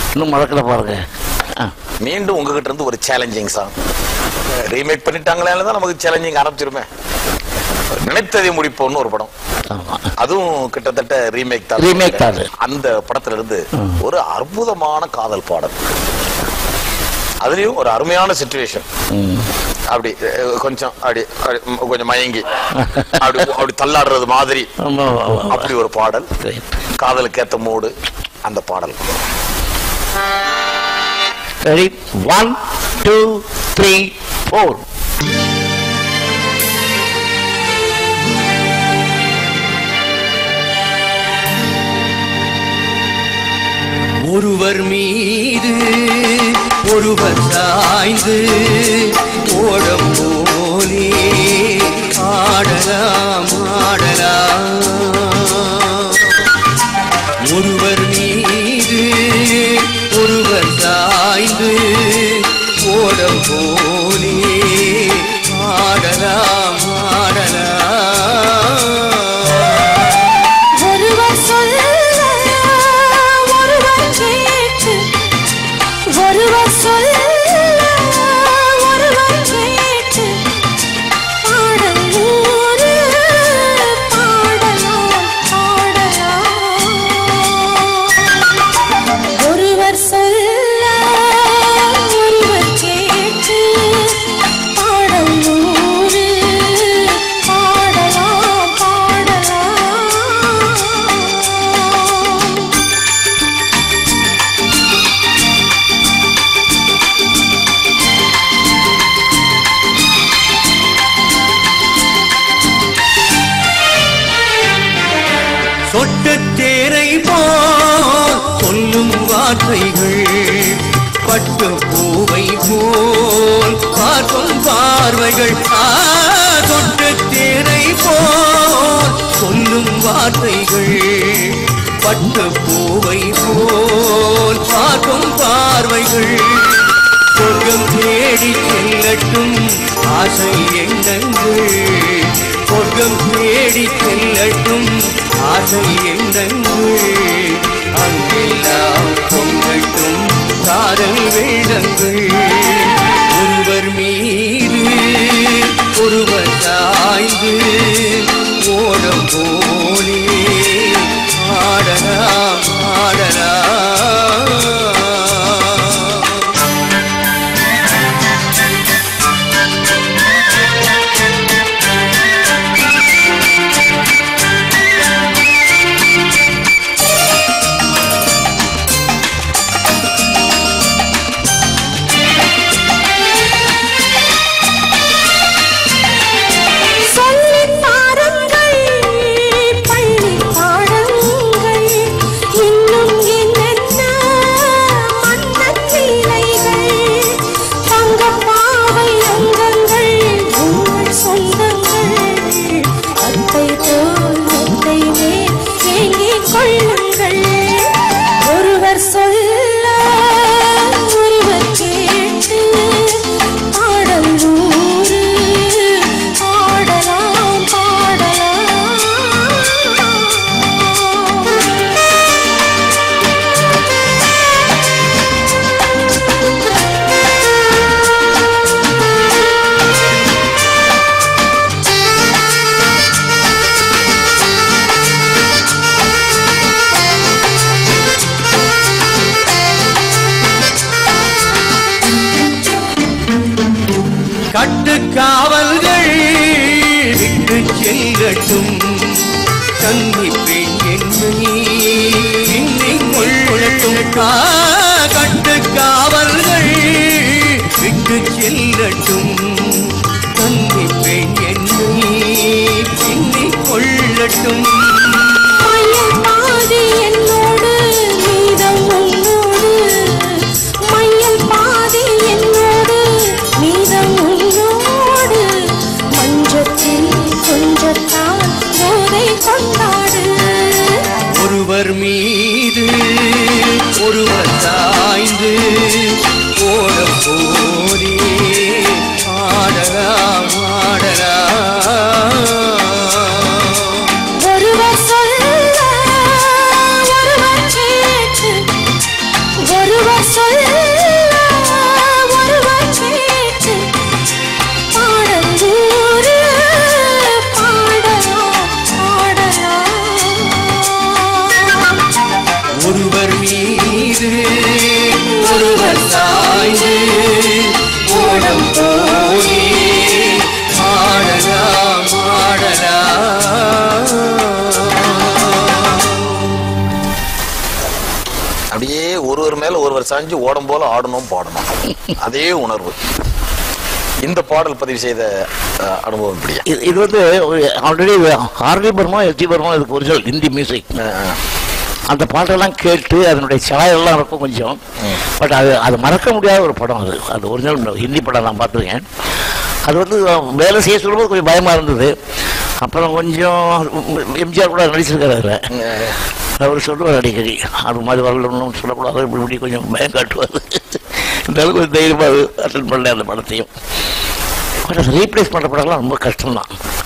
இன்னும் மறக்கல பாருங்க ஆ, மீண்டும் உங்ககிட்ட இருந்து ஒரு சேலஞ்சிங் சாங் ரீமேக் பண்ணிட்டாங்களே தான் நமக்கு சேலஞ்சிங் ஆரம்பிச்சிருமே நினைத்ததை முடிப்போம்னு ஒரு படம் ஆமா அதுவும் கிட்டத்தட்ட ரீமேக் தான் Remake தான் அது. அந்த படத்துல இருந்து ஒரு அற்புதமான காதல் பாடல் அதுலயும் ஒரு அருமையான சுச்சுவேஷன் ம். அப்படி அஹ், கொஞ்சம் அப்படி அப்படி, ம், கொஞ்சம் மயங்கி அப்படி அப்படி தள்ளாடுறது மாதிரி ஆமா, ஆமா, ஆமா. அப்படி ஒரு பாடல் Great. காதலுக்கு ஏத்த மூடு அந்த பாடல் Ready? One, two, three, four. ஒருவர் மீது ஒருவர் சாய்ந்து ஓடம் போலே ஆடலாம் ஆடலாம் ஒருவர் மீது ஒருவர் சாய்ந்து ஓடம் போலே ஆடலாம் ஆடலாம் ஒருவர் சொல்ல ஒருவர் கேட்டு ஒருவர் சொல்ல ஒருவர் கேட்டு பாடல் நூறு பாடலாம் பாடலாம் ஒருவர் சொல்ல ஒருவர் கேட்டு பாடல் நூறு பாடலாம் பாடலாம் சொட்ட தேரை போல் சொல்லும் வார்த்தைகள் பட்டு பூவை போல் பார்க்கும் பார்வைகள் ஆ, சொட்ட தேரை போல் சொல்லும் வார்த்தைகள் பட்டு பூவை போல் பார்க்கும் பார்வைகள் சொர்க்கம் தேடி செல்லட்டும் ஆசை எண்ணங்கள் சொர்க்கம் தேடி செல்லட்டும் ஆசை எண்ணங்கள் அங்கெல்லாம் பொங்கட்டும் காதல் வெள்ளங்கள் ஒருவர் மீது ஒருவர் சாய்ந்து ஓடம் போலே ஆடலாம் ஆடலாம் சொல்லிப் பாருங்கள் பள்ளி பாடங்கள் இன்னும் என்னென்ன மன்னன் லீலைகள் தங்கப் பாவை அங்கங்கள் உங்கள் சொந்தங்கள் அத்தை போல் அத்தை மேல் ஏங்கிக் கொள்ளுங்கள் ஒருவர் சொல்ல ஒருவர் கேட்டு பாடல் நூறு பாடலாம் பாடலாம் கட்டுக்காவல்கள் விட்டு செல்லட்டும் தங்கி பெண் என்னை என்னை கொள்ளட்டும் ஆ, கட்டுக்காவல்கள் விட்டு செல்லட்டும் தங்கி பெண் என்னை என்னை கொள்ளட்டும் மையல் பாதி என்னோடு மீதம் உன்னோடு மையல் பாதி என்னோடு மீதம் உன்னோடு மஞ்சத்தில் கொஞ்சத்தான் போதை கொண்டாடு ஒருவர் மீது ஒருவர் சாய்ந்து ஓட போரே ஆடலாம் ஆடலாம் ஒருவர் சொல்ல ஒருவர் கேட்டு ஒருவர் மேல ஒருவர் சாஞ்சு ஓடும் போல ஆடணும் பாடணும் அதே உணர்வு இந்த பாடல் பதிவு செய்த அஹ், அனுபவம் இப்படியா இது இது வந்து ஆல்ரெடி ஆர்டி பர்மா எஸ்டி பர்மா இதுக்கு ஒரிஜினல் ஹிந்தி மியூசிக் அந்த பாட்டெல்லாம் கேட்டு அதனுடைய சாயெல்லாம் இருக்கும் கொஞ்சம் பட் அது அது மறக்க முடியாத ஒரு படம் அது அது ஒரிஜினல் ஹிந்தி படம் நான் பார்த்துருக்கேன் அது வந்து வேலை செய்ய சொல்லும்போது கொஞ்சம் பயமாக இருந்தது அப்புறம் கொஞ்சம் எம்ஜிஆர் கூட நடிச்சிருக்காரு அதில் அவர் சொல்லுவார் அடிக்கடி அது மாதிரி வரலன்னு சொல்லக்கூடாது இப்படி இப்படி கொஞ்சம் பயம் காட்டுவார் இந்த அளவுக்கு கொஞ்சம் தைரியமாக அட்டன் பண்ணல அந்த படத்தையும் பட் அதை ரீப்ளேஸ் பண்ணுற படம்லாம் ரொம்ப கஷ்டம்தான்